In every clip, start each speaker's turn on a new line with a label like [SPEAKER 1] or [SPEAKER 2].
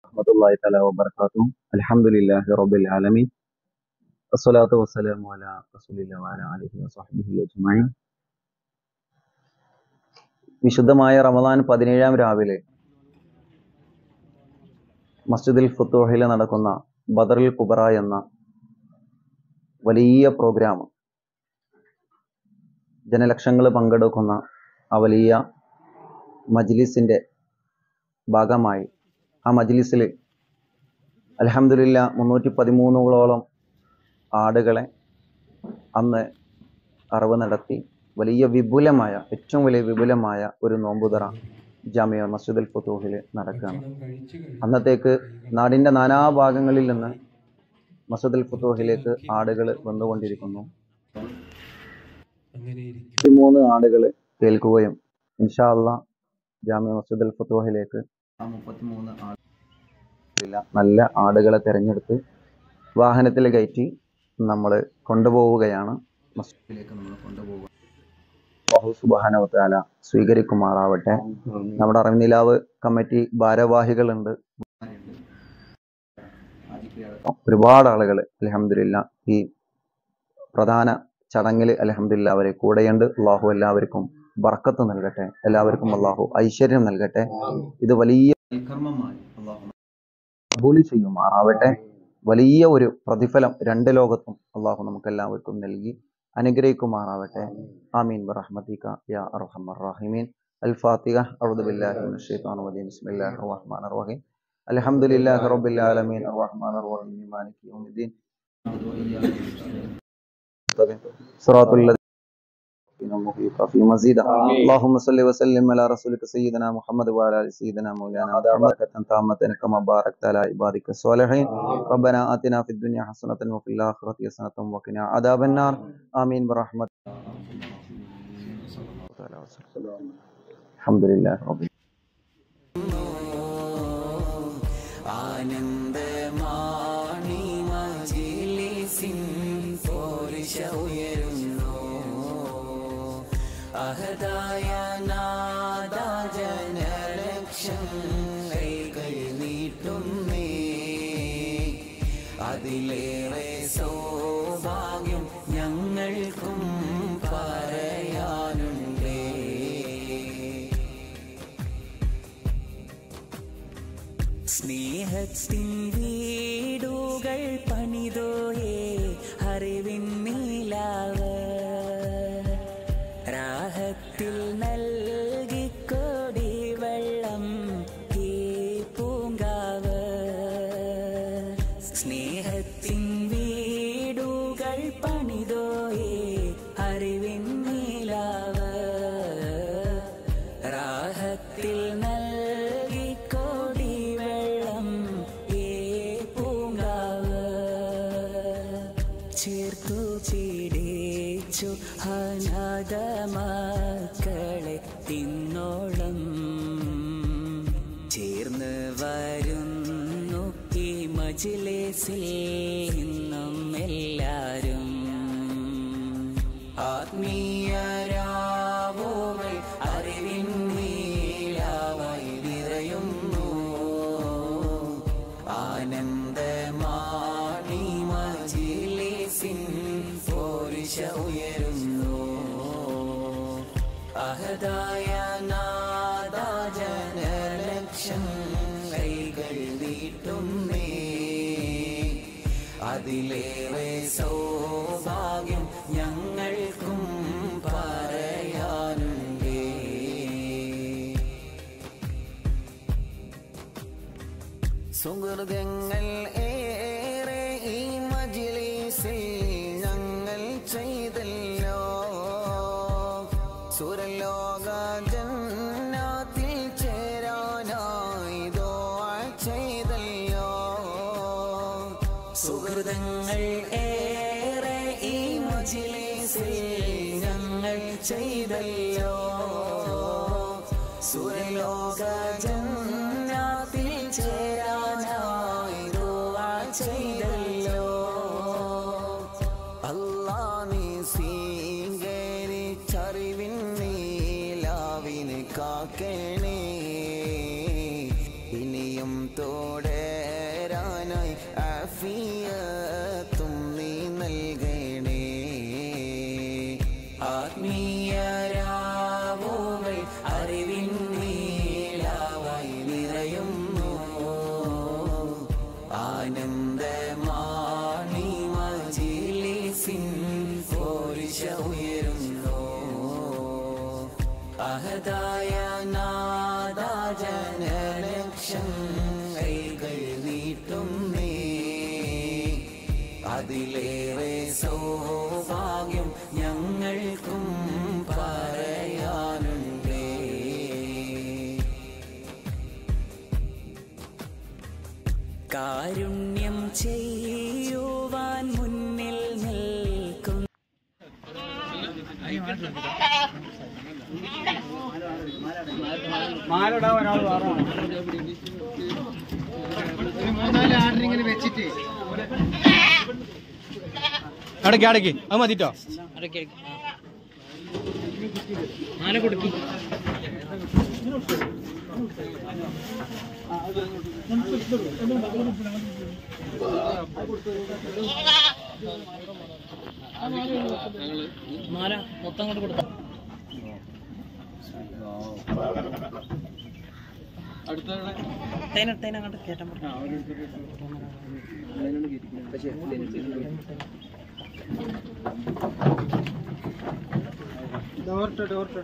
[SPEAKER 1] ورحمة الله تعالى وبركاته الحمد لله رب العالمين الصلاة والسلام على رسول الله وعلى آله وصحبه أجمعين വിശുദ്ധമായ റമദാൻ പതിനേഴാം രാവിലെ മസ്ജിദുൽ ഫുത്തൂഹിൽ നടക്കുന്ന ബദറുൽ കുബറ എന്ന വലിയ പ്രോഗ്രാം ജനലക്ഷങ്ങൾ പങ്കെടുക്കുന്ന ആ വലിയ മജ്ലിസിന്റെ ഭാഗമായി ആ മജ്ലിസിൽ അലഹമില്ല മുന്നൂറ്റി പതിമൂന്നോളം ആടുകളെ അന്ന് അറിവ് നടത്തി വലിയ വിപുലമായ ഏറ്റവും വലിയ വിപുലമായ ഒരു നോമ്പുതറ ജാമിയ മസ്ജിദുൽ ഫുത്തൂഹിൽ നടക്കുകയാണ് അന്നത്തേക്ക് നാടിൻ്റെ നാനാഭാഗങ്ങളിൽ നിന്ന് മസ്ജിദുൽ ഫുത്തൂഹിലേക്ക് ആടുകൾ വന്നുകൊണ്ടിരിക്കുന്നു മൂന്ന് ആടുകൾ കേൾക്കുകയും ഇൻഷാ അള്ളാ ജാമ്യ മസ്ജിദുൽ ഫുത്തൂഹിലേക്ക് ആ മുപ്പത്തിമൂന്ന് ആടില്ല നല്ല ആടുകളെ തിരഞ്ഞെടുത്ത് വാഹനത്തിൽ കയറ്റി നമ്മൾ കൊണ്ടുപോവുകയാണ് മസ്ജിദിലേക്ക് നമ്മൾ കൊണ്ടുപോവുക അല്ലാഹു സുബ്ഹാനഹു വതആല സ്വീകരിക്കുമാറാവട്ടെ നമ്മുടെ അറിവിനിലാവ് കമ്മിറ്റി ഭാരവാഹികളുണ്ട് ഒരുപാട് ആളുകൾ അലഹമില്ല ഈ പ്രധാന ചടങ്ങിൽ അലഹമില്ല അവരെ കൂടെയുണ്ട് അള്ളാഹു എല്ലാവർക്കും ബർക്കത്ത് നൽകട്ടെ എല്ലാവർക്കും അള്ളാഹു ഐശ്വര്യം നൽകട്ടെ ഇത് വലിയ കർമ്മമായി അള്ളാഹു കബൂൽ ചെയ്യുമാറാവട്ടെ വലിയ ഒരു പ്രതിഫലം രണ്ട് ലോകത്തും അള്ളാഹു നമുക്ക് എല്ലാവർക്കും നൽകി അനുഗ്രഹിക്കുമാറാവട്ടെ ആമീൻ ബറഹ്മതിക യാ അർഹമർ റഹീമീൻ അൽ ഫാത്തിഹ അഊദു ബില്ലാഹി മിനശ് ശൈത്വാനിർ റജീം ബിസ്മില്ലാഹിർ റഹ്മാനിർ റഹീം അൽഹംദുലില്ലാഹി റബ്ബിൽ ആലമീൻ അർറഹ്മാനിർ റഹീം മാലികി യൗമിദ്ദീൻ صراط الذين المحيط في مزيدا اللهم صل وسلم على رسولك سيدنا محمد وعلى ال سيدنا مولانا محمد تامة كما باركت على عبادك الصالحين ربنا آتنا في الدنيا حسنة وفي الآخرة حسنة وقنا عذاب النار آمين برحمتك الحمد لله رب العالمين
[SPEAKER 2] ആനന്ദമാണി മജിലിസിൻ പോരിശ ഉയരുന്നു അഹദായ നാദ ജനലക്ഷങ്ങൾ കൈ നീട്ടുന്നേ അതിലേറെ സൗഭാഗ്യം ഞങ്ങൾക്കും പറയാനുണ്ടേ സ്നേഹത്തിൻ വീടുകൾ പണിതോയേ അറിവിൻ നീലാവ് രാഹത്തിൽ നൽകിക്കൊടി വെള്ളം ഈ പൂങ്കാവ് സ്നേഹത്തിൻ വീടുകൾ പണിതോയേ അറിവിൻ നീലാവ് രാഹത്തിൽ നൽകിക്കൊടി വെള്ളം ഏ പൂങ്കാവ് ചേർത്തു പിടിച്ചു അനാഥ മക്കളെ തിന്നോളം ചേർന്ന് വരുന്നു ഈ മജിലേസിൽ ഇന്നും എല്ലാരും ആത്മീയരാവുകൾ അറിവിൻ നീലാവായി വിറയുന്നു ആനന്ദമാണി മജിലിസിൻ പോരിശ ഉയരുന്നു അഹദായ നാദ ജനലക്ഷം കൈകൾ നീട്ടുന്നേ അതിലേറെ സൗഭാഗ്യം ഞങ്ങൾക്കും പറയാനുണ്ടേ സുഹൃതങ്ങൾ ഏറെ ഈ മജിലിസിൽ ഞങ്ങൾ ചെയ്തല്ലോ സുരലോക ജന്നാത്തിൽ ചേരാനായി ദുആ ചെയ്തല്ലോ സുഹൃതങ്ങൾ ഏറെ ഈ മജിലിസിൽ ഞങ്ങൾ ചെയ്തല്ലോ സുരലോക ജന്നാത്തിൽ ചേരാനായി ദുആ ചെയ്തല്ലോ അല്ലാ നീ സ്വീകരിച്ചറിവിൻ നീലാവിന് കാക്കണേ ഇനിയും തോടെ അഹദായ നാദ ജനലക്ഷം കൈകൾ നീട്ടുന്നേ അതിലേറെ സൗഭാഗ്യം ഞങ്ങൾക്കും പറയാനുണ്ടേ കാരുണ്യം ചെയ്യുവാൻ മുന്നിൽ നിൽക്കും
[SPEAKER 3] മാലിടാൻ ഒരാൾ വേറെ മൂന്നാല് ആർഡർ ഇങ്ങനെ വെച്ചിട്ട്
[SPEAKER 4] അടക്കി അടക്കി അത് മതിട്ടോ
[SPEAKER 3] മാല കൊടുക്കി മാല മൊത്തം കൊണ്ട് കൊടുത്ത തേനങ്ങോട്ട് കേട്ടാൻ ഡോർട്ട് ഡോർട്ട്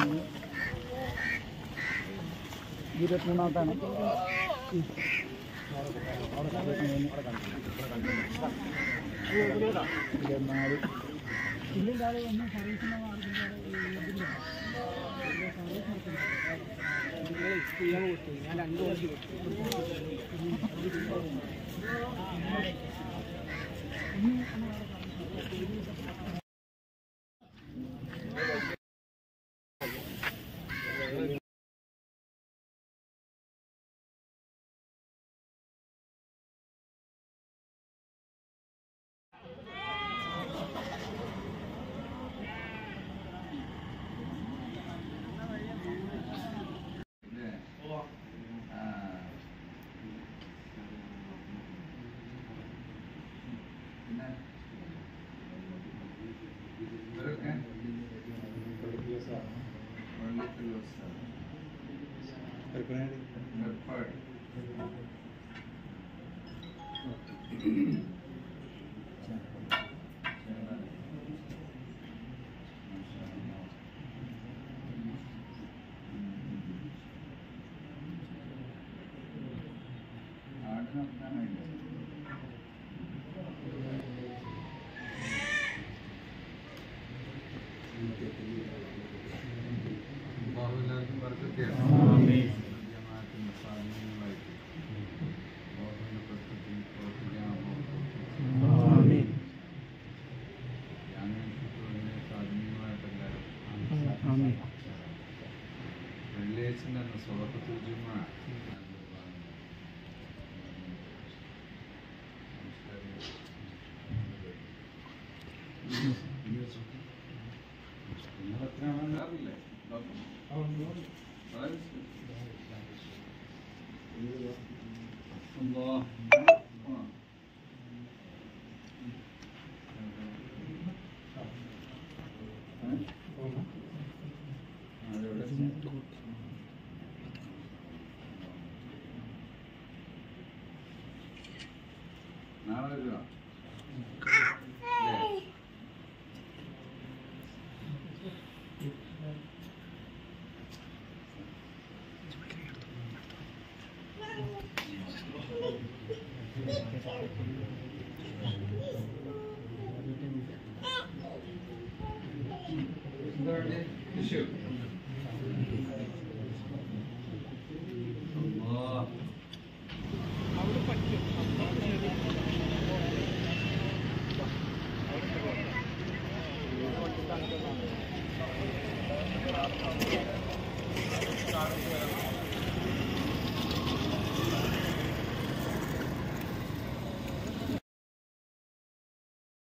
[SPEAKER 3] ഇരുപത്തിമൂന്നാമത്താണ്
[SPEAKER 5] എല്ലാവർക്കും വർക്കത്തെയാണ് ജമാഅത്തിന്റെ സ്വാധീനങ്ങളായിട്ട് ബോധന്റെ പ്രശ്നത്തിൽ പ്രവർത്തിക്കാൻ ജ്ഞാനത്തിന് സ്വാധീനമായിട്ട് എല്ലാവരും വെള്ളിയാഴ്ച തന്നെ സ്വതക്കത്തിൽ ജുമ നിങ്ങളെത്രയാണെന്ന് അറിയില്ലേ الله നാളെ വരുക എന്താണ് ഇഷ്യൂ അല്ലാഹ്
[SPEAKER 3] അവിടെ